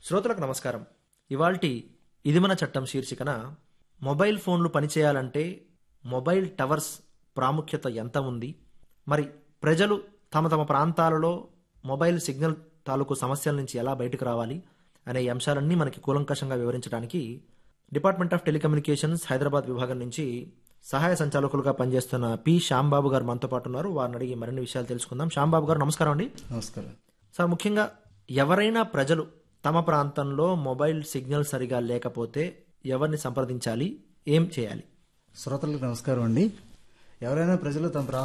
శ్రోతలకు నమస్కారం ఇవాల్టి ఇది మన చట్టం శీర్షికన మొబైల్ ఫోన్లు పనిచేయాలంటే మొబైల్ టవర్స్ ప్రాముఖ్యత ఎంత ఉంది మరి ప్రజలు తమ తమ ప్రాంతాలలో మొబైల్ సిగ్నల్ తాలూకు సమస్యల నుంచి ఎలా బయటకు రావాలి అనే ఈ అంశాలన్నీ మనకి కూలంకషంగా వివరించడానికి డిపార్ట్మెంట్ ఆఫ్ టెలికమ్యూనికేషన్స్ హైదరాబాద్ విభాగం నుంచి సహాయ సంచాలకులుగా పనిచేస్తున్న పి శ్యాంబాబు గారు మనతో పాటు ఉన్నారు వారిని అడిగి మరిన్ని విషయాలు తెలుసుకుందాం శ్యాంబాబు గారు నమస్కారం అండి నమస్కారం సార్ ముఖ్యంగా ఎవరైనా ప్రజలు తమ ప్రాంతంలో మొబైల్ సిగ్నల్ సరిగా లేకపోతే ఎవరిని సంప్రదించాలి ఏం చేయాలి శ్రోతలకు నమస్కారం అండి ఎవరైనా ప్రజలు తమ ప్రాంతంలో